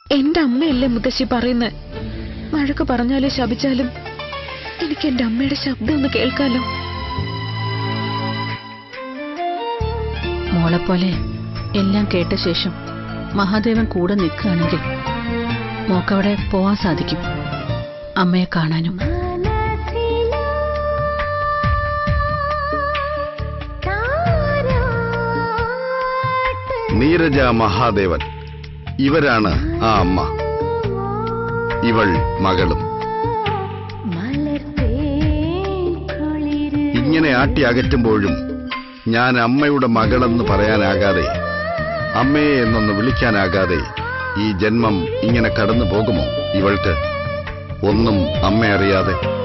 എന്റെ അമ്മയല്ലേ മുത്തശ്ശി പറയുന്നത് വഴക്ക് പറഞ്ഞാലും ശപിച്ചാലും എനിക്ക് എന്റെ അമ്മയുടെ ശബ്ദം ഒന്ന് കേൾക്കാലോ മോളെപ്പോലെ എല്ലാം കേട്ട ശേഷം മഹാദേവൻ കൂടെ നിൽക്കുകയാണെങ്കിൽ മോക്കവിടെ പോവാൻ സാധിക്കും അമ്മയെ കാണാനും നീരജ മഹാദേവൻ ഇവരാണ് ആ അമ്മ ഇവൾ മകളും ഇങ്ങനെ ആട്ടി അകറ്റുമ്പോഴും ഞാൻ അമ്മയുടെ മകളെന്ന് പറയാനാകാതെ അമ്മയെ എന്നൊന്ന് വിളിക്കാനാകാതെ ഈ ജന്മം ഇങ്ങനെ കടന്നു പോകുമോ ഇവൾക്ക് ഒന്നും അമ്മ അറിയാതെ